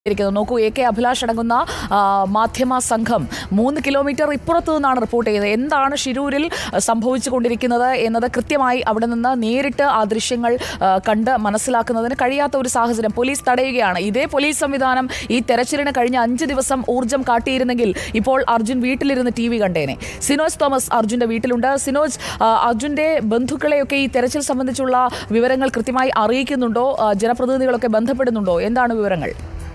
ഇരിക്കുന്നു നോക്കൂ A K Abhilash അടങ്ങുന്ന ആ, മാധ്യമ സംഘം മൂന്ന് കിലോമീറ്റർ ഇപ്പുറത്തു നിന്നാണ് റിപ്പോർട്ട് ചെയ്തത് എന്താണ് ഷിരൂരിൽ സംഭവിച്ചുകൊണ്ടിരിക്കുന്നത് എന്നത് കൃത്യമായി അവിടെ നിന്ന് നേരിട്ട് ആ ദൃശ്യങ്ങൾ ആ, കണ്ട് മനസ്സിലാക്കുന്നതിന് കഴിയാത്ത ഒരു സാഹചര്യം പോലീസ് തടയുകയാണ് ഇതേ പോലീസ് സംവിധാനം ഈ തെരച്ചിലിന് കഴിഞ്ഞ അഞ്ച് ദിവസം ഊർജ്ജം കാട്ടിയിരുന്നെങ്കിൽ ഇപ്പോൾ അർജുൻ വീട്ടിലിരുന്ന് ടി വി കണ്ടേനെ സിനോജ് തോമസ് അർജുന്റെ വീട്ടിലുണ്ട് സിനോജ് ആ, അർജുന്റെ ബന്ധുക്കളെയൊക്കെ ഈ തെരച്ചിൽ സംബന്ധിച്ചുള്ള വിവരങ്ങൾ കൃത്യമായി അറിയിക്കുന്നുണ്ടോ ആ, ജനപ്രതിനിധികളൊക്കെ ബന്ധപ്പെടുന്നുണ്ടോ എന്താണ് വിവരങ്ങൾ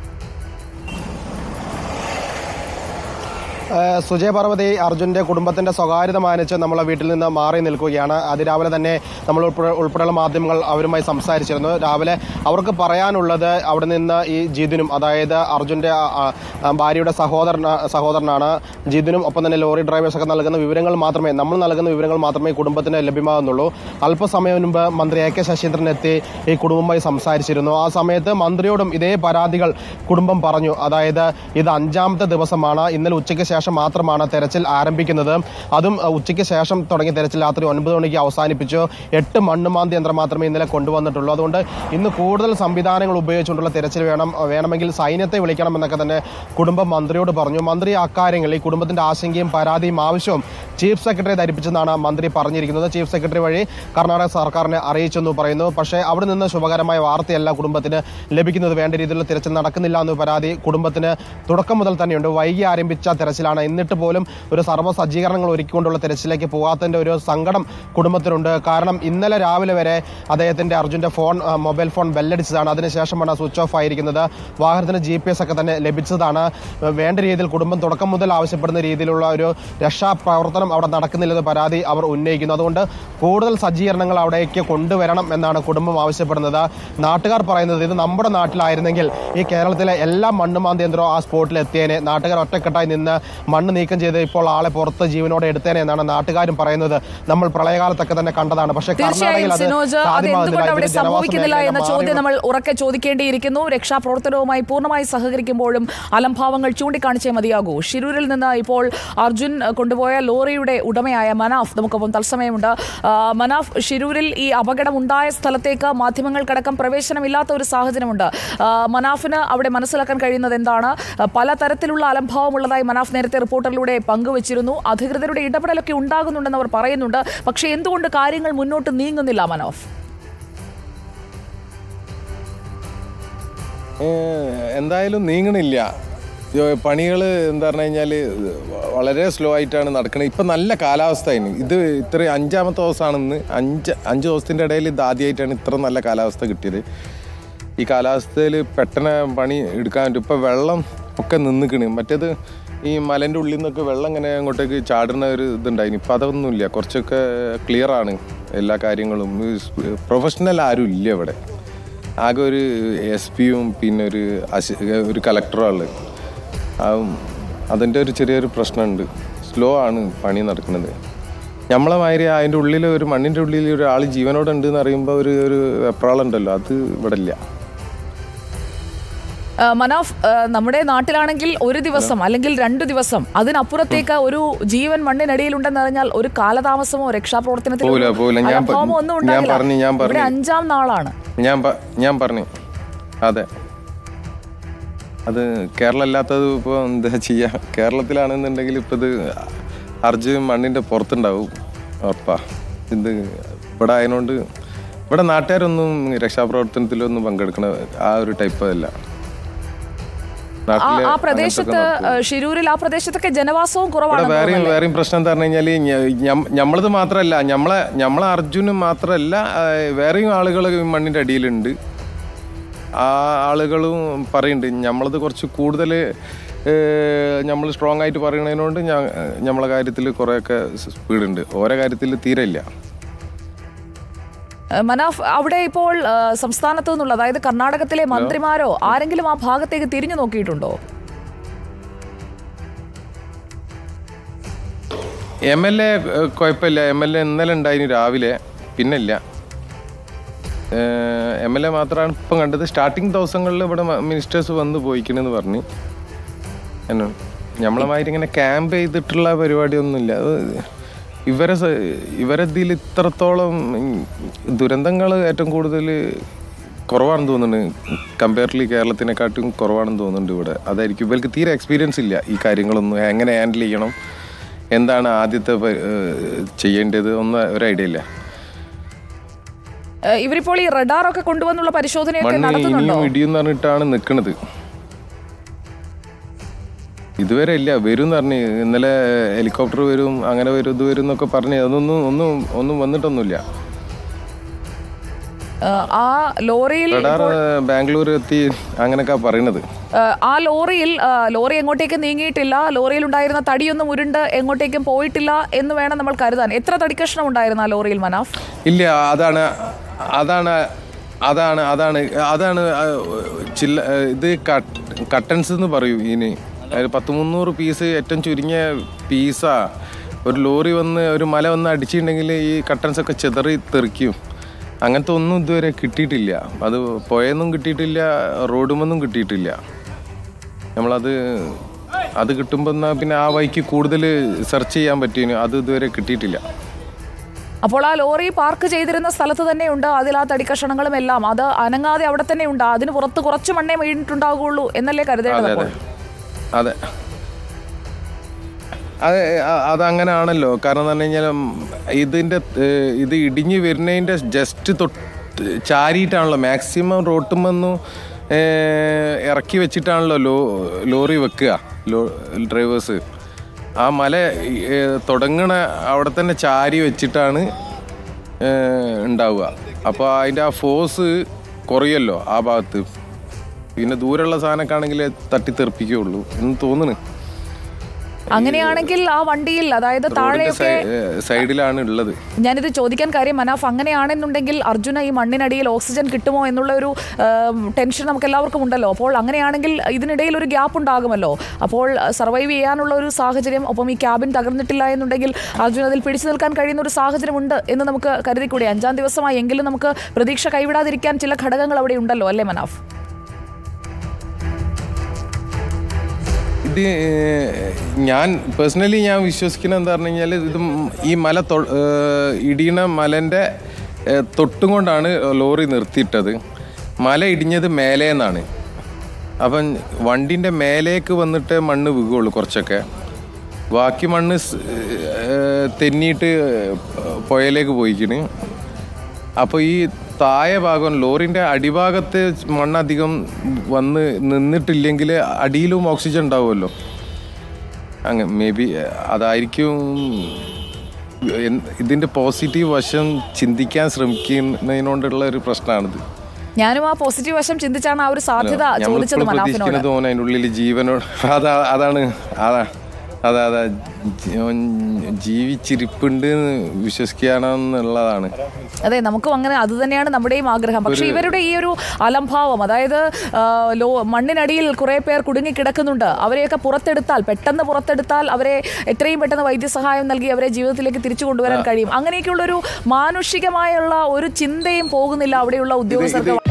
ഏഹ് സുജയ പാർവതി അർജുന്റെ കുടുംബത്തിന്റെ സ്വകാര്യത മാനിച്ച് നമ്മളെ വീട്ടിൽ നിന്ന് മാറി നിൽക്കുകയാണ് അതിരാവിലെ തന്നെ നമ്മൾ ഉൾപ്പെടെ ഉൾപ്പെടെയുള്ള മാധ്യമങ്ങൾ അവരുമായി സംസാരിച്ചിരുന്നു രാവിലെ അവർക്ക് പറയാനുള്ളത് അവിടെ നിന്ന് ഈ ജിതിനും അതായത് അർജുന്റെ ആ, ആ, ഭാര്യയുടെ സഹോദരന സഹോദരനാണ് ജിതിനും ഒപ്പം തന്നെ ലോറി ഡ്രൈവേഴ്സൊക്കെ നൽകുന്ന വിവരങ്ങൾ മാത്രമേ നമ്മൾ നൽകുന്ന വിവരങ്ങൾ മാത്രമേ ഈ കുടുംബത്തിന് ലഭ്യമാകുന്നുള്ളൂ അല്പസമയം മുൻപ് മന്ത്രി എ കെ ശശീന്ദ്രൻ എത്തി ഈ കുടുംബവുമായി സംസാരിച്ചിരുന്നു ആ സമയത്ത് മന്ത്രിയോടും ഇതേ പരാതികൾ കുടുംബം പറഞ്ഞു അതായത് ഇത് അഞ്ചാമത്തെ ദിവസമാണ് ഇന്നലെ ഉച്ചയ്ക്ക് ശേഷം മാത്രമാണ് തെരച്ചിൽ ആരംഭിക്കുന്നത് അതും അഹ്, ഉച്ചയ്ക്ക് ശേഷം തുടങ്ങിയ തെരച്ചിൽ രാത്രി ഒൻപത് മണിക്ക് അവസാനിപ്പിച്ചു എട്ട് മണ്ണുമാന്തി യന്ത്രം മാത്രമേ ഇന്നലെ കൊണ്ടുവന്നിട്ടുള്ളൂ അതുകൊണ്ട് ഇന്ന് കൂടുതൽ സംവിധാനങ്ങൾ ഉപയോഗിച്ചുകൊണ്ടുള്ള തെരച്ചിൽ വേണം വേണമെങ്കിൽ സൈന്യത്തെ വിളിക്കണമെന്നൊക്കെ തന്നെ കുടുംബം മന്ത്രിയോട് പറഞ്ഞു മന്ത്രി അക്കാര്യങ്ങൾ ഈ കുടുംബത്തിന്റെ ആശങ്കയും പരാതിയും ആവശ്യവും ചീഫ് സെക്രട്ടറി ധരിപ്പിച്ചെന്നാണ് മന്ത്രി പറഞ്ഞിരിക്കുന്നത് ചീഫ് സെക്രട്ടറി വഴി കർണാടക സർക്കാരിനെ അറിയിച്ചെന്ന് പറയുന്നു പക്ഷേ അവിടെ നിന്ന് ശുഭകരമായ വാർത്തയല്ല കുടുംബത്തിന് ലഭിക്കുന്നത് വേണ്ട രീതിയിലുള്ള തിരച്ചിൽ നടക്കുന്നില്ല എന്ന പരാതി കുടുംബത്തിന് തുടക്കം മുതൽ തന്നെയുണ്ട് വൈകി ആരംഭിച്ച തെരച്ചിലാണ് എന്നിട്ട് പോലും ഒരു സർവ്വ സജ്ജീകരണങ്ങൾ ഒരുക്കിക്കൊണ്ടുള്ള തെരച്ചിലേക്ക് പോകാത്തതിന്റെ ഒരു സങ്കടം കുടുംബത്തിനുണ്ട് കാരണം ഇന്നലെ രാവിലെ വരെ അദ്ദേഹത്തിന്റെ അർജുന്റെ ഫോൺ ആ, മൊബൈൽ ഫോൺ ബെല്ലടിച്ചതാണ് അതിനുശേഷമാണ് സ്വിച്ച് ഓഫ് ആയിരിക്കുന്നത് വാഹനത്തിന് ജി പി എസ് ഒക്കെ തന്നെ ലഭിച്ചതാണ് വേണ്ട രീതിയിൽ കുടുംബം തുടക്കം മുതൽ ആവശ്യപ്പെടുന്ന രീതിയിലുള്ള ഒരു രക്ഷാപ്രവർത്തനം അവിടെ നടക്കുന്നില്ലെന്ന് പരാതി അവർ ഉന്നയിക്കുന്നു അതുകൊണ്ട് കൂടുതൽ സജ്ജീകരണങ്ങൾ അവിടേക്ക് കൊണ്ടുവരണം എന്നാണ് കുടുംബം ആവശ്യപ്പെടുന്നത് നാട്ടുകാർ പറയുന്നത് ഇത് നമ്മുടെ നാട്ടിലായിരുന്നെങ്കിൽ ഈ കേരളത്തിലെ എല്ലാ മണ്ണുമാന്തി യന്ത്രവും ആ സ്പോട്ടിൽ എത്തിയേനെ നാട്ടുകാർ ഒറ്റക്കെട്ടായി നിന്ന് മണ്ണ് നീക്കം ചെയ്ത് ഇപ്പോൾ ആളെ പുറത്ത് ജീവനോടെ എടുത്തേനെ എന്നാണ് നാട്ടുകാരും പറയുന്നത് നമ്മൾ പ്രളയകാലത്തൊക്കെ തന്നെ കണ്ടതാണ് പക്ഷേ തീർച്ചയായും കർണാടകയിൽ അത് സിനോജ് അത് സാധ്യമാകുന്നില്ല. എന്തുകൊണ്ട് അവിടെ ഇതൊരു ജനവാസ സംഭവിക്കുന്നില്ല എന്ന മേഖലയായി ചോദ്യം മാറി നമ്മൾ ഉറക്കെ ചോദിക്കേണ്ടിയിരിക്കുന്നു രക്ഷാപ്രവർത്തനവുമായി പൂർണ്ണമായി സഹകരിക്കുമ്പോഴും അലംഭാവങ്ങൾ ചൂണ്ടിക്കാണിച്ചേ മതിയാകൂ ഷിരൂരിൽ നിന്ന് ഇപ്പോൾ അർജുൻ അഹ്, കൊണ്ടുപോയ ലോറിയുടെ ഉടമയായ മനാഫ് നമുക്കൊപ്പം തത്സമയമുണ്ട് ആ, മനാഫ് ഷിരൂരിൽ ഈ അപകടം ഉണ്ടായ സ്ഥലത്തേക്ക് മാധ്യമങ്ങൾക്കടക്കം പ്രവേശനമില്ലാത്ത ഒരു സാഹചര്യമുണ്ട് ആ, മനാഫിന് അവിടെ മനസ്സിലാക്കാൻ കഴിയുന്നത് എന്താണ് ആ, പല തരത്തിലുള്ള അലംഭാവമുള്ളതായി മനാഫ് നേരത്തെ റിപ്പോർട്ടറിലൂടെ പങ്കുവച്ചിരുന്നു അധികൃതരുടെ ഇടപെടലൊക്കെ ഉണ്ടാകുന്നുണ്ടെന്ന് അവർ പറയുന്നുണ്ട് പക്ഷേ എന്തുകൊണ്ട് കാര്യങ്ങൾ മുന്നോട്ട് നീങ്ങുന്നില്ല മനാഫ് ഏഹ് എന്തായാലും നീങ്ങണില്ല പണികൾ എന്താ പറഞ്ഞു കഴിഞ്ഞാൽ വളരെ സ്ലോ ആയിട്ടാണ് നടക്കുന്നത് ഇപ്പം നല്ല കാലാവസ്ഥയാണ് ഇത് ഇത്ര അഞ്ചാമത്തെ ദിവസമാണെന്ന് അഞ്ച് അഞ്ച് ദിവസത്തിൻ്റെ ഇടയിൽ ഇത് ആദ്യമായിട്ടാണ് ഇത്ര നല്ല കാലാവസ്ഥ കിട്ടിയത് ഈ കാലാവസ്ഥയിൽ പെട്ടെന്ന് പണി എടുക്കാൻ പറ്റും ഇപ്പം വെള്ളം ഒക്കെ നിന്നിക്കണ് മറ്റേത് ഈ മലേൻ്റെ ഉള്ളിൽ നിന്നൊക്കെ വെള്ളം ഇങ്ങനെ അങ്ങോട്ടേക്ക് ചാടുന്ന ഒരു ഇതുണ്ടായിന് ഇപ്പം അതൊന്നുമില്ല കുറച്ചൊക്കെ ക്ലിയർ ആണ് എല്ലാ കാര്യങ്ങളും പ്രൊഫഷണൽ ആരും ഇല്ല ഇവിടെ ആകെ ഒരു എസ് പിയും പിന്നെ ഒരു അസി ഒരു കളക്ടറും ഉള്ളത് അതിൻ്റെ ഒരു ചെറിയൊരു പ്രശ്നമുണ്ട് സ്ലോ ആണ് പണി നടക്കുന്നത് നമ്മളെ മാതിരി അതിൻ്റെ ഉള്ളിൽ ഒരു മണ്ണിൻ്റെ ഉള്ളിൽ ഒരാൾ ജീവനോടെ ഉണ്ട് എന്ന് അറിയുമ്പോൾ ഒരു ഒരു വെപ്രാളുണ്ടല്ലോ അത് ഇവിടെ ഇല്ല ആ, മനാഫ് ആ, നമ്മുടെ നാട്ടിലാണെങ്കിൽ ഒരു ദിവസം അല്ലെങ്കിൽ രണ്ടു ദിവസം അതിനപ്പുറത്തേക്ക് ഒരു ജീവൻ മണ്ണിനടിയിലുണ്ടെന്ന് അറിഞ്ഞാൽ ഒരു കാലതാമസമോ രക്ഷാപ്രവർത്തനത്തിലോ പോവില്ല, പോവില്ല. ഞാൻ പ- അലംഭാവമോ ഒന്നും ഞാൻ ഉണ്ടാകില്ല. പറഞ്ഞു, ഞാൻ ഇവിടെ പറഞ്ഞു. അഞ്ചാം നാളാണ് ഞാൻ പ- ഞാൻ പറഞ്ഞു അതെ അത് കേരളം അല്ലാത്തത് ഇപ്പോൾ എന്താ ചെയ്യുക കേരളത്തിലാണെന്നുണ്ടെങ്കിൽ ഇപ്പോൾ ഇത് അർജുൻ മണ്ണിൻ്റെ പുറത്തുണ്ടാവും ഉറപ്പാ ഇത് ഇവിടെ ആയതുകൊണ്ട് ഇവിടെ നാട്ടുകാരൊന്നും രക്ഷാപ്രവർത്തനത്തിലൊന്നും പങ്കെടുക്കണ ആ ഒരു ടൈപ്പ് അല്ല ആ നാട്ടിലെ ആ പ്രദേശത്ത് അങ്ങനത്തൊക്കെ ആ, ഷിരൂരിൽ ആ പ്രദേശത്തൊക്കെ ജനവാസവും ഇവിടെ കുറവാണ് വേറെയും വേറെയും പ്രശ്നം എന്താ പറഞ്ഞു കഴിഞ്ഞാൽ നമ്മളത് മാത്രമല്ല നമ്മളെ നമ്മളെ അർജുന് മാത്രമല്ല ആ, വേറെയും ആളുകൾ മണ്ണിന്റെ അടിയിലുണ്ട് ആ ആളുകളും പറയുന്നുണ്ട് നമ്മളത് കുറച്ച് കൂടുതൽ നമ്മൾ സ്ട്രോങ് ആയിട്ട് പറയണതിനോണ്ട് ഞാൻ നമ്മളെ കാര്യത്തിൽ കുറേയൊക്കെ സ്പീഡുണ്ട് ഓരോ കാര്യത്തിൽ തീരെ ഇല്ല ആ, മനാഫ് അവിടെ ഇപ്പോൾ ആ, സംസ്ഥാനത്തു നിന്നുള്ള അതായത് കർണാടകത്തിലെ മന്ത്രിമാരോ ആരെങ്കിലും ആ ഭാഗത്തേക്ക് തിരിഞ്ഞു നോക്കിയിട്ടുണ്ടോ എം എൽ എ കുഴപ്പമില്ല എം എൽ എ ഇന്നലെ ഉണ്ടായിന് രാവിലെ പിന്നെ ഇല്ല എം എൽ എ മാത്രമാണ് ഇപ്പം കണ്ടത് സ്റ്റാർട്ടിങ് ദിവസങ്ങളിൽ ഇവിടെ മിനിസ്റ്റേഴ്സ് വന്ന് പോയിക്കണെന്ന് പറഞ്ഞു എന്നോ നമ്മളെ മാതിരി ഇങ്ങനെ ക്യാമ്പ് ചെയ്തിട്ടുള്ള പരിപാടിയൊന്നുമില്ല അത് ഇവരെ സ- ഇവരെ ഇതിൽ ഇത്രത്തോളം ദുരന്തങ്ങൾ ഏറ്റവും കൂടുതൽ കുറവാണെന്ന് തോന്നുന്നുണ്ട് കമ്പയർലി കേരളത്തിനെക്കാട്ടും കുറവാണെന്ന് തോന്നുന്നുണ്ട് ഇവിടെ അതായിരിക്കും ഇവർക്ക് തീരെ എക്സ്പീരിയൻസ് ഇല്ല ഈ കാര്യങ്ങളൊന്നും എങ്ങനെ ഹാൻഡിൽ ചെയ്യണം എന്താണ് ആദ്യത്തെ പ- ഏഹ് ചെയ്യേണ്ടത് ഒന്നും ഒരു ഐഡിയ ഇല്ല ഏഹ് ഇവരിപ്പോൾ ഈ റഡാർ ഒക്കെ കൊണ്ടുവന്നുള്ള പരിശോധനയൊക്കെ മണ്ണ് നടത്തുന്നുണ്ടോ ഇനിയും ഇടിയെന്ന് പറഞ്ഞിട്ടാണ് നിൽക്കുന്നത് ഇതുവരെ ഇല്ല വരും എന്ന് പറഞ്ഞ് ഇന്നലെ ഹെലികോപ്റ്റർ വരും അങ്ങനെ വരും ഇത് വരും എന്നൊക്കെ പറഞ്ഞ് അതൊന്നും ഒന്നും ഒന്നും വന്നിട്ടൊന്നുമില്ല ഏഹ് ആ ലോറിയിൽ റഡാർ ബാംഗ്ലൂർ എത്തി അങ്ങനെയൊക്കെ പറയണത് ഏഹ് ആ ലോറിയിൽ ഏഹ് ലോറി എങ്ങോട്ടേക്കും നീങ്ങിയിട്ടില്ല ലോറിയിൽ ഉണ്ടായിരുന്ന തടിയൊന്നും ഉരുണ്ട് എങ്ങോട്ടേക്കും പോയിട്ടില്ല എന്ന് വേണം നമ്മൾ കരുതാൻ എത്ര തടിക്കഷ്ണം ഉണ്ടായിരുന്നു ആ ലോറിയിൽ മനാഫ് ഇല്ല അതാണ് അതാണ് അതാണ് അതാണ് അതാണ് ആ, ചില്ല ഇത് കട്ടൻസ് എന്ന് പറയും ഇനി അതായത് പത്ത് മുന്നൂറ് പീസ് ഏറ്റവും ചുരുങ്ങിയ പീസാ ഒരു ലോറി വന്ന് ഒരു മല വന്ന് അടിച്ചിട്ടുണ്ടെങ്കിൽ ഈ കട്ടൻസ് ഒക്കെ ചെതറി തെറിക്കും അങ്ങനത്തെ ഒന്നും ഇതുവരെ കിട്ടിയിട്ടില്ല അത് പുഴയൊന്നും കിട്ടിയിട്ടില്ല റോഡുമൊന്നും കിട്ടിയിട്ടില്ല നമ്മളത് അത് കിട്ടുമ്പോൾ എന്നാ പിന്നെ ആ വഴിക്ക് കൂടുതൽ സെർച്ച് ചെയ്യാൻ പറ്റിയതിന് അത് ഇതുവരെ കിട്ടിയിട്ടില്ല അപ്പോൾ ആ ലോറി പാർക്ക് ചെയ്തിരുന്ന സ്ഥലത്ത് തന്നെയുണ്ട് അതിൽ ആ തടിക്കഷണങ്ങളും എല്ലാം അത് അനങ്ങാതെ അവിടെ തന്നെ ഉണ്ട് അതിന് പുറത്ത് കുറച്ച് മണ്ണേ വീണിട്ടുണ്ടാകുള്ളൂ എന്നല്ലേ കരുതേണ്ടത് അതെ അപ്പോൾ അതെ അതെ അതെ അ- അതങ്ങനെയാണല്ലോ കാരണം എന്ന് പറഞ്ഞു കഴിഞ്ഞാൽ ഇതിൻ്റെ ഏഹ്, ഇത് ഇടിഞ്ഞ് വരുന്നതിൻ്റെ ജസ്റ്റ് തൊട്ട് ചാരിയിട്ടാണല്ലോ മാക്സിമം റോട്ടുമെന്നു ഇറക്കി വെച്ചിട്ടാണല്ലോ ലോ ലോറി വെക്കുക ലോ ഡ്രൈവേഴ്സ് ആ മല ഏഹ്, തുടങ്ങണ അവിടെ തന്നെ ചാരി വെച്ചിട്ടാണ് ഏഹ്, ഉണ്ടാവുക അപ്പോൾ അതിൻ്റെ ആ ഫോഴ്സ് കുറയല്ലോ ആ ഭാഗത്ത് പിന്നെ ദൂരമുള്ള സാധനമൊക്കെ ആണെങ്കിൽ തട്ടിത്തെറിപ്പിക്കുകയുള്ളൂ എന്ന് തോന്നുന്നു അങ്ങനെയാണെങ്കിൽ ആ വണ്ടിയിൽ അതായത് റോഡിന്റെ താഴെയൊക്കെ സൈ- ഏഹ് സൈഡിലാണ് ഉള്ളത് ഞാനിത് ചോദിക്കാൻ കാര്യം മനാഫ് അങ്ങനെയാണെന്നുണ്ടെങ്കിൽ അർജുന ഈ മണ്ണിനടിയിൽ ഓക്സിജൻ കിട്ടുമോ എന്നുള്ള ഒരു ഏം, ടെൻഷൻ നമുക്ക് എല്ലാവർക്കും ഉണ്ടല്ലോ അപ്പോൾ അങ്ങനെയാണെങ്കിൽ ഇതിനിടയിൽ ഒരു ഗ്യാപ്പ് ഉണ്ടാകുമല്ലോ അപ്പോൾ സർവൈവ് ചെയ്യാനുള്ള ഒരു സാഹചര്യം ഒപ്പം ഈ ക്യാബിൻ തകർന്നിട്ടില്ല എന്നുണ്ടെങ്കിൽ അർജുന അതിൽ പിടിച്ചു നിൽക്കാൻ കഴിയുന്ന ഒരു സാഹചര്യമുണ്ട് എന്ന് നമുക്ക് കരുതിക്കൂടെ അഞ്ചാം ദിവസമായി എങ്കിലും നമുക്ക് പ്രതീക്ഷ കൈവിടാതിരിക്കാൻ ചില ഘടകങ്ങൾ അവിടെ ഉണ്ടല്ലോ അല്ലേ മനാഫ് ഇത് ഏഹ്, ഞാൻ പേഴ്സണലി ഞാൻ വിശ്വസിക്കുന്നത് എന്താ പറഞ്ഞു കഴിഞ്ഞാൽ ഇത് ഈ മല തൊ- ഏഹ്, ഇടിയണ മലൻ്റെ ഏഹ്, തൊട്ടും കൊണ്ടാണ് ലോറി നിർത്തിയിട്ടത് മല ഇടിഞ്ഞത് മേലേന്നാണ് അപ്പം വണ്ടിൻ്റെ മേലേക്ക് വന്നിട്ട് മണ്ണ് വീകുള്ളൂ കുറച്ചൊക്കെ ബാക്കി മണ്ണ് സ്- ഏഹ്, തെന്നിയിട്ട് പുഴയിലേക്ക് പോയിക്കണ് അപ്പോൾ ഈ താഴെ ഭാഗം ലോറിൻ്റെ അടിഭാഗത്ത് മണ്ണധികം വന്ന് നിന്നിട്ടില്ലെങ്കിൽ അടിയിലും ഓക്സിജൻ ഉണ്ടാവുമല്ലോ അങ്ങ് മേ ബി അതായിരിക്കും എൻ- ഇതിൻ്റെ പോസിറ്റീവ് വശം ചിന്തിക്കാൻ ശ്രമിക്കുന്നതിനോണ്ടുള്ള ഒരു പ്രശ്നമാണിത് ഞാനും ആ പോസിറ്റീവ് വശം ചിന്തിച്ചാണ് ആ ഒരു സാധ്യത ചോദിച്ചത് നമ്മളിപ്പോൾ മനാഫിനോട് പ്രതീക്ഷിക്കുന്നത് ഓൻ അതിൻ്റെ ഉള്ളിൽ ജീവനോട് അതാ അതാണ് അതാ അതാ അതാ ജി- ഓൻ ജീവിച്ചിരിപ്പുണ്ട് എന്ന് വിശ്വസിക്കാനെന്നുള്ളതാണ് അതെ നമുക്കും അങ്ങനെ അത് തന്നെയാണ് നമ്മുടെയും ആഗ്രഹം പക്ഷേ ഇവരുടെ ഈ ഒരു അലംഭാവം അതായത് ആ, ലോ മണ്ണിനടിയിൽ കുറെ പേർ കുടുങ്ങിക്കിടക്കുന്നുണ്ട് അവരെയൊക്കെ പുറത്തെടുത്താൽ പെട്ടെന്ന് പുറത്തെടുത്താൽ അവരെ എത്രയും പെട്ടെന്ന് വൈദ്യസഹായം നൽകി അവരെ ജീവിതത്തിലേക്ക് തിരിച്ചു കൊണ്ടുവരാൻ കഴിയും അങ്ങനെയൊക്കെയുള്ള ഒരു മാനുഷികമായുള്ള ഒരു ചിന്തയും പോകുന്നില്ല അവിടെയുള്ള ഉദ്യോഗസ്ഥർക്ക്